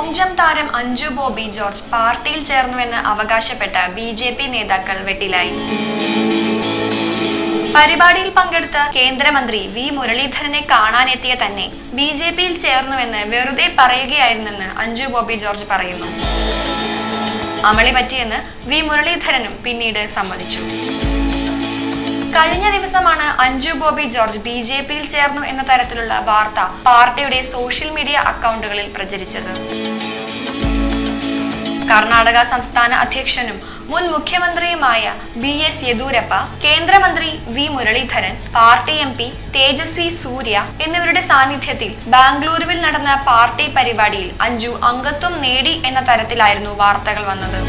കൊഞ്ചം താരം അഞ്ജു ബോബി ജോർജ് പാർട്ടിയിൽ ചേർന്നുവെന്ന് അവകാശപ്പെട്ട ബി ജെ പി നേതാക്കൾ വെട്ടിലായി പരിപാടിയിൽ പങ്കെടുത്ത കേന്ദ്രമന്ത്രി വി മുരളീധരനെ കാണാനെത്തിയ തന്നെ ബി ജെ പിയിൽ ചേർന്നുവെന്ന് വെറുതെ പറയുകയായിരുന്നെന്ന് അഞ്ജു ബോബി ജോർജ് പറയുന്നു അമളി പറ്റിയെന്ന് വി മുരളീധരനും പിന്നീട് സമ്മതിച്ചു കഴിഞ്ഞ ദിവസമാണ് അഞ്ജു ബോബി ജോർജ് ബി ജെ പിയിൽ ചേർന്നു എന്ന തരത്തിലുള്ള വാർത്ത പാർട്ടിയുടെ സോഷ്യൽ മീഡിയ അക്കൗണ്ടുകളിൽ പ്രചരിച്ചത് കർണാടക സംസ്ഥാന അധ്യക്ഷനും മുൻ മുഖ്യമന്ത്രിയുമായ ബി എസ് യെദൂരപ്പ കേന്ദ്രമന്ത്രി വി മുരളീധരൻ പാർട്ടി എം പി തേജസ്വി സൂര്യ എന്നിവരുടെ സാന്നിധ്യത്തിൽ ബാംഗ്ലൂരുവിൽ നടന്ന പാർട്ടി പരിപാടിയിൽ അഞ്ജു അംഗത്വം നേടി എന്ന തരത്തിലായിരുന്നു വാർത്തകൾ വന്നത്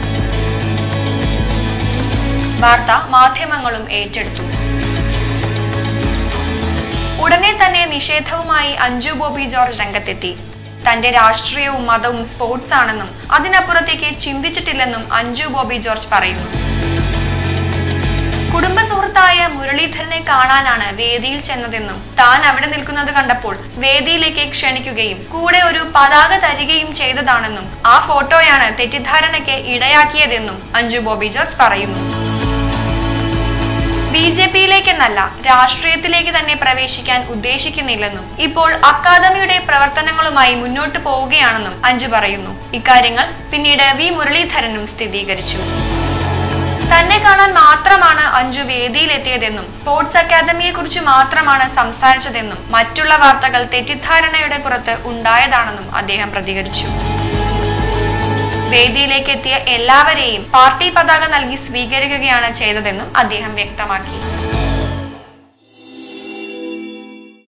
വാർത്ത മാധ്യമങ്ങളും ഏറ്റെടുത്തു ഉടനെ തന്നെ നിഷേധവുമായി അഞ്ജു ബോബി ജോർജ് രംഗത്തെത്തി തന്റെ രാഷ്ട്രീയവും മതവും സ്പോർട്സ് ആണെന്നും അതിനപ്പുറത്തേക്ക് ചിന്തിച്ചിട്ടില്ലെന്നും അഞ്ജു ബോബി ജോർജ് പറയുന്നു കുടുംബ സുഹൃത്തായ മുരളീധരനെ കാണാനാണ് വേദിയിൽ ചെന്നതെന്നും താൻ അവിടെ നിൽക്കുന്നത് കണ്ടപ്പോൾ വേദിയിലേക്ക് ക്ഷണിക്കുകയും കൂടെ ഒരു പതാക തരികയും ചെയ്തതാണെന്നും ആ ഫോട്ടോയാണ് തെറ്റിദ്ധാരണയ്ക്ക് ഇടയാക്കിയതെന്നും അഞ്ജു ബോബി ജോർജ് പറയുന്നു ബി ജെ പിയിലേക്കെന്നല്ല രാഷ്ട്രീയത്തിലേക്ക് തന്നെ പ്രവേശിക്കാൻ ഉദ്ദേശിക്കുന്നില്ലെന്നും ഇപ്പോൾ അക്കാദമിയുടെ പ്രവർത്തനങ്ങളുമായി മുന്നോട്ട് പോവുകയാണെന്നും അഞ്ജു പറയുന്നു ഇക്കാര്യങ്ങൾ പിന്നീട് വി മുരളീധരനും സ്ഥിരീകരിച്ചു തന്നെ കാണാൻ മാത്രമാണ് അഞ്ജു വേദിയിലെത്തിയതെന്നും സ്പോർട്സ് അക്കാദമിയെ കുറിച്ച് മാത്രമാണ് സംസാരിച്ചതെന്നും മറ്റുള്ള വാർത്തകൾ തെറ്റിദ്ധാരണയുടെ പുറത്ത് ഉണ്ടായതാണെന്നും അദ്ദേഹം പ്രതികരിച്ചു വേദിയിലേക്ക് എത്തിയ എല്ലാവരെയും പാർട്ടി പതാക നൽകി സ്വീകരിക്കുകയാണ് ചെയ്തതെന്നും അദ്ദേഹം വ്യക്തമാക്കി